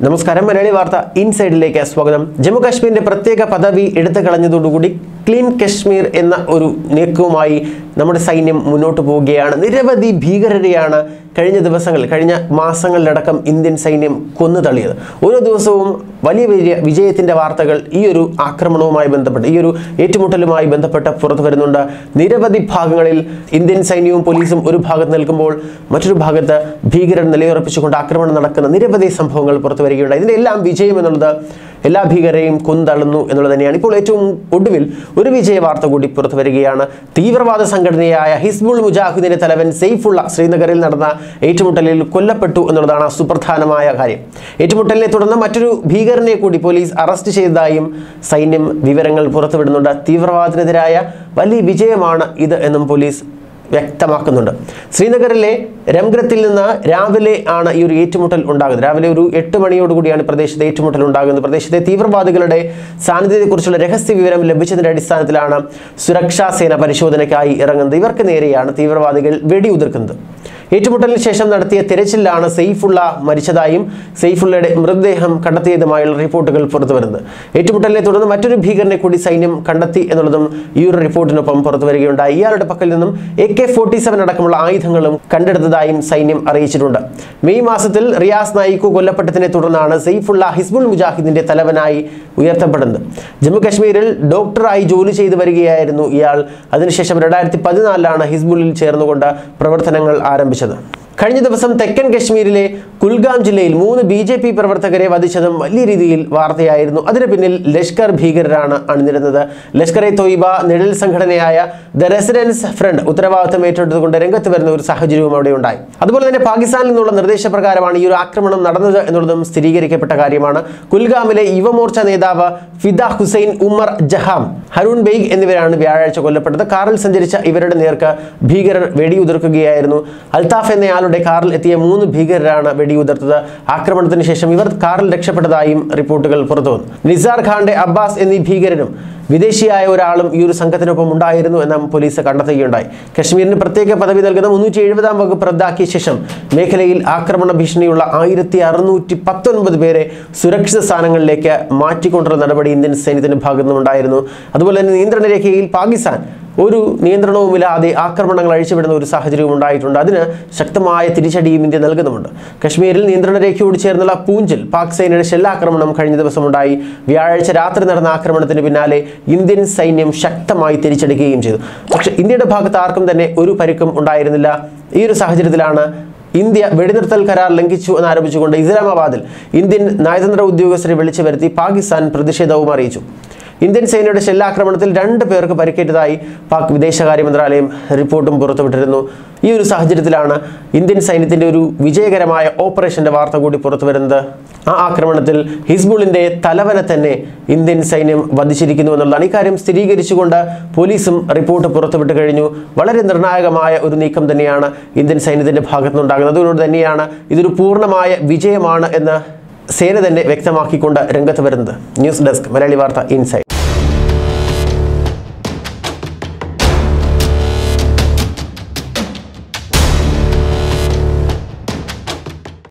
നമസ്കാരം മലയാളി വാർത്ത ഇൻസൈഡിലേക്ക് സ്വാഗതം ജമ്മു കാശ്മീരിന്റെ പ്രത്യേക പദവി എടുത്തു കളഞ്ഞതോടുകൂടി ക്ലീൻ കശ്മീർ എന്ന ഒരു നീക്കവുമായി നമ്മുടെ സൈന്യം മുന്നോട്ട് പോവുകയാണ് നിരവധി ഭീകരരെയാണ് കഴിഞ്ഞ ദിവസങ്ങളിൽ കഴിഞ്ഞ മാസങ്ങളിലടക്കം ഇന്ത്യൻ സൈന്യം കൊന്നു തള്ളിയത് ഓരോ ദിവസവും വലിയ വലിയ വിജയത്തിന്റെ വാർത്തകൾ ഈ ഒരു ആക്രമണവുമായി ബന്ധപ്പെട്ട് ഈ ഒരു ഏറ്റുമുട്ടലുമായി ബന്ധപ്പെട്ട് പുറത്തു വരുന്നുണ്ട് നിരവധി ഭാഗങ്ങളിൽ ഇന്ത്യൻ സൈന്യവും പോലീസും ഒരു ഭാഗത്ത് നിൽക്കുമ്പോൾ മറ്റൊരു ഭാഗത്ത് ഭീകരർ നിലയുറപ്പിച്ചുകൊണ്ട് ആക്രമണം നടക്കുന്ന നിരവധി സംഭവങ്ങൾ പുറത്തു വരികയുണ്ട് ഇതിന്റെ എല്ലാം വിജയം എന്നുള്ളത് എല്ലാ ഭീകരരെയും കൊന്തള്ളുന്നു എന്നുള്ളത് തന്നെയാണ് ഇപ്പോൾ ഏറ്റവും ഒടുവിൽ ഒരു വിജയ വാർത്ത കൂടി പുറത്തു വരികയാണ് തീവ്രവാദ സംഘടനയായ ഹിസ്ബുൾ മുജാഹിദിന്റെ തലവൻ സെയ്ഫുള്ള ശ്രീനഗറിൽ നടന്ന ഏറ്റുമുട്ടലിൽ കൊല്ലപ്പെട്ടു എന്നുള്ളതാണ് സുപ്രധാനമായ കാര്യം ഏറ്റുമുട്ടലിനെ തുടർന്ന് മറ്റൊരു ഭീകരനെ കൂടി പോലീസ് അറസ്റ്റ് ചെയ്തതായും സൈന്യം വിവരങ്ങൾ പുറത്തുവിടുന്നുണ്ട് തീവ്രവാദത്തിനെതിരായ വലിയ വിജയമാണ് ഇത് എന്നും പോലീസ് വ്യക്തമാക്കുന്നുണ്ട് ശ്രീനഗറിലെ രംഗ്രത്തിൽ നിന്ന് രാവിലെ ആണ് ഈ ഒരു ഏറ്റുമുട്ടൽ ഉണ്ടാകുന്നത് രാവിലെ ഒരു എട്ട് മണിയോടുകൂടിയാണ് പ്രദേശത്ത് ഏറ്റുമുട്ടൽ ഉണ്ടാകുന്നത് പ്രദേശത്തെ തീവ്രവാദികളുടെ സാന്നിധ്യത്തെക്കുറിച്ചുള്ള രഹസ്യ വിവരം ലഭിച്ചതിന്റെ അടിസ്ഥാനത്തിലാണ് സുരക്ഷാ സേന പരിശോധനയ്ക്കായി ഇറങ്ങുന്നത് ഇവർക്ക് നേരെയാണ് തീവ്രവാദികൾ വെടിയുതിർക്കുന്നത് ഏറ്റുമുട്ടലിന് ശേഷം നടത്തിയ തിരച്ചിലാണ് സെയ്ഫുള്ള മരിച്ചതായും സെയ്ഫുള്ളയുടെ മൃതദേഹം കണ്ടെത്തിയതുമായുള്ള റിപ്പോർട്ടുകൾ പുറത്തു വരുന്നത് ഏറ്റുമുട്ടലിനെ തുടർന്ന് മറ്റൊരു ഭീകരനെ കൂടി സൈന്യം കണ്ടെത്തി എന്നുള്ളതും ഈ ഒരു റിപ്പോർട്ടിനൊപ്പം പുറത്തു വരികയുണ്ടായി ഇയാളുടെ പക്കൽ നിന്നും എ കെ ഫോർട്ടി സെവൻ അടക്കമുള്ള ആയുധങ്ങളും കണ്ടെടുത്തതായും സൈന്യം അറിയിച്ചിട്ടുണ്ട് മെയ് മാസത്തിൽ റിയാസ് നായിക്കു കൊല്ലപ്പെട്ടതിനെ തുടർന്നാണ് സെയ്ഫുള്ള ഹിസ്ബുൾ മുജാഹിദിന്റെ തലവനായി ഉയർത്തപ്പെടുന്നത് ജമ്മു കാശ്മീരിൽ ഡോക്ടറായി ജോലി ചെയ്തു വരികയായിരുന്നു ഇയാൾ അതിനുശേഷം രണ്ടായിരത്തി പതിനാലിലാണ് ഹിസ്ബുളിൽ ചേർന്നുകൊണ്ട് പ്രവർത്തനങ്ങൾ ആരംഭിച്ചത് കഴിഞ്ഞ ദിവസം തെക്കൻ കശ്മീരിലെ കുൽഗാം ജില്ലയിൽ മൂന്ന് ബി ജെ പി പ്രവർത്തകരെ വധിച്ചതും വലിയ രീതിയിൽ വാർത്തയായിരുന്നു അതിന് പിന്നിൽ ലഷ്കർ ഭീകരരാണ് അണിനിരുന്നത് ലഷ്കർ എ തൊയ്ബ നിഴൽ സംഘടനയായ ദ റെസിഡൻസ് ഫ്രണ്ട് ഉത്തരവാദിത്തം ഏറ്റെടുത്തുകൊണ്ട് രംഗത്ത് വരുന്ന ഒരു സാഹചര്യവും അവിടെ ഉണ്ടായി അതുപോലെ തന്നെ പാകിസ്ഥാനിൽ നിന്നുള്ള നിർദ്ദേശപ്രകാരമാണ് ഈ ഒരു ആക്രമണം നടന്നത് എന്നുള്ളതും സ്ഥിരീകരിക്കപ്പെട്ട കാര്യമാണ് കുൽഗാമിലെ യുവമോർച്ച നേതാവ് ഫിദ ഹുസൈൻ ഉമർ ജഹാം ഹരൂൺ ബെയ്ഗ് എന്നിവരാണ് വ്യാഴാഴ്ച കൊല്ലപ്പെട്ടത് കാറിൽ സഞ്ചരിച്ച ഇവരുടെ നേർക്ക് ഭീകരർ വെടിയുതിർക്കുകയായിരുന്നു അൽതാഫ് എന്നയാളുടെ കാറിൽ എത്തിയ മൂന്ന് ഭീകരരാണ് വെടിയുതിർത്തത് ആക്രമണത്തിന് ശേഷം ഇവർ കാറിൽ രക്ഷപ്പെട്ടതായും റിപ്പോർട്ടുകൾ പുറത്തു വന്നു നിസാർ ഖാന്റെ അബ്ബാസ് എന്നീ ഭീകരരും വിദേശിയായ ഒരാളും ഈ ഒരു സംഘത്തിനൊപ്പം ഉണ്ടായിരുന്നു എന്ന് പോലീസ് കണ്ടെത്തുകയുണ്ടായി കശ്മീരിന് പ്രത്യേക പദവി നൽകുന്ന മുന്നൂറ്റി എഴുപതാം വകുപ്പ് റദ്ദാക്കിയ ശേഷം മേഖലയിൽ ആക്രമണ ഭീഷണിയുള്ള ആയിരത്തി അറുന്നൂറ്റി പത്തൊൻപത് പേരെ സുരക്ഷിത സ്ഥാനങ്ങളിലേക്ക് മാറ്റിക്കൊണ്ടുള്ള നടപടി ഇന്ത്യൻ സൈന്യത്തിന്റെ ഭാഗത്തു നിന്നുണ്ടായിരുന്നു അതുപോലെ തന്നെ നിയന്ത്രണ രേഖയിൽ പാകിസ്ഥാൻ ഒരു നിയന്ത്രണവുമില്ലാതെ ആക്രമണങ്ങൾ അഴിച്ചുവിടുന്ന ഒരു സാഹചര്യവും ഉണ്ടായിട്ടുണ്ട് അതിന് ശക്തമായ തിരിച്ചടിയും ഇന്ത്യ നൽകുന്നുമുണ്ട് കശ്മീരിൽ നിയന്ത്രണ രേഖയോട് ചേർന്നുള്ള പൂഞ്ചിൽ പാക് സേനയുടെ ഷെല്ലാക്രമണം കഴിഞ്ഞ ദിവസമുണ്ടായി വ്യാഴാഴ്ച രാത്രി നടന്ന ആക്രമണത്തിന് പിന്നാലെ ഇന്ത്യൻ സൈന്യം ശക്തമായി തിരിച്ചടിക്കുകയും ചെയ്തു പക്ഷേ ഇന്ത്യയുടെ ഭാഗത്ത് ആർക്കും തന്നെ ഒരു പരിക്കും ഉണ്ടായിരുന്നില്ല ഈ ഒരു സാഹചര്യത്തിലാണ് ഇന്ത്യ വെടിനിർത്തൽ കരാർ ലംഘിച്ചു എന്നാരോപിച്ചുകൊണ്ട് ഇസ്ലാമാബാദിൽ ഇന്ത്യൻ നയതന്ത്ര ഉദ്യോഗസ്ഥരെ വിളിച്ചു വരുത്തി പാകിസ്ഥാൻ പ്രതിഷേധവും അറിയിച്ചു ഇന്ത്യൻ സേനയുടെ ഷെല്ലാക്രമണത്തിൽ രണ്ട് പേർക്ക് പരിക്കേറ്റതായി പാക് വിദേശകാര്യ മന്ത്രാലയം റിപ്പോർട്ടും പുറത്തുവിട്ടിരുന്നു ഈ ഒരു സാഹചര്യത്തിലാണ് ഇന്ത്യൻ സൈന്യത്തിന്റെ ഒരു വിജയകരമായ ഓപ്പറേഷന്റെ വാർത്ത കൂടി പുറത്തു വരുന്നത് ആ ആക്രമണത്തിൽ ഹിസ്ബുളിന്റെ തലവനെ തന്നെ ഇന്ത്യൻ സൈന്യം വധിച്ചിരിക്കുന്നു എന്നുള്ളതാണ് ഇക്കാര്യം സ്ഥിരീകരിച്ചുകൊണ്ട് പോലീസും റിപ്പോർട്ട് പുറത്തുവിട്ട് കഴിഞ്ഞു വളരെ നിർണായകമായ ഒരു നീക്കം തന്നെയാണ് ഇന്ത്യൻ സൈന്യത്തിന്റെ ഭാഗത്തുനിന്നുണ്ടാകുന്നത് അതുകൊണ്ട് തന്നെയാണ് ഇതൊരു പൂർണ്ണമായ വിജയമാണ് എന്ന് സേന തന്നെ വ്യക്തമാക്കിക്കൊണ്ട് രംഗത്ത് വരുന്നത് ന്യൂസ് ഡെസ്ക് മലയാളി വാർത്ത ഇൻസൈറ്റ്